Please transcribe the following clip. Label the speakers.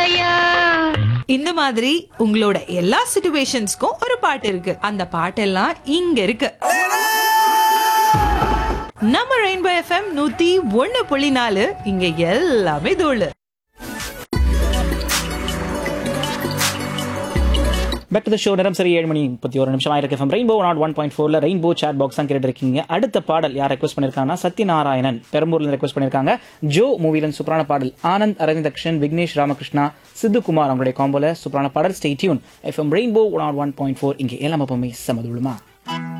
Speaker 1: மாயா
Speaker 2: இந்த மாதிரி உங்களோட எல்லா சிச்சுவேஷன்ஸ்க்கும் ஒரு பாட்டு இருக்கு அந்த பாட்டெல்லாம் இங்க இருக்கு நம்ம ரெயின்போ எஃப்எம் நூத்தி ஒண்ணு புள்ளி நாலு இங்க எல்லாமே தோழு
Speaker 3: பேக் டு த ஷோ நேரம் சரி ஏழு மணி முப்பத்தி ஒரு நிமிஷம் ஆயிருக்கு FM rainbow nought one point ஃபோர்ல ரெயின்போ சாட் பாக்ஸ் தான் கேட்டு இருக்கீங்க அடுத்த பாடல் யார் ரெக்வஸ்ட் பண்ணிருக்காங்கன்னா சத்யநாராயணன் பெரம்பூர்ல ரெக்வஸ்ட் பண்ணிருக்காங்க ஜோ மூவில சூப்பரான பாடல் ஆனந்த் அரவிந்த் அக்ஷன் விக்னேஷ் ராமகிருஷ்ணா சித்துக்குமார் அவங்களுடைய காம்போல சூப்பரான பாடல் stay tune FM rainbow nought one point four இங்கே எல்லாம் எப்பவுமே சமதுளுமா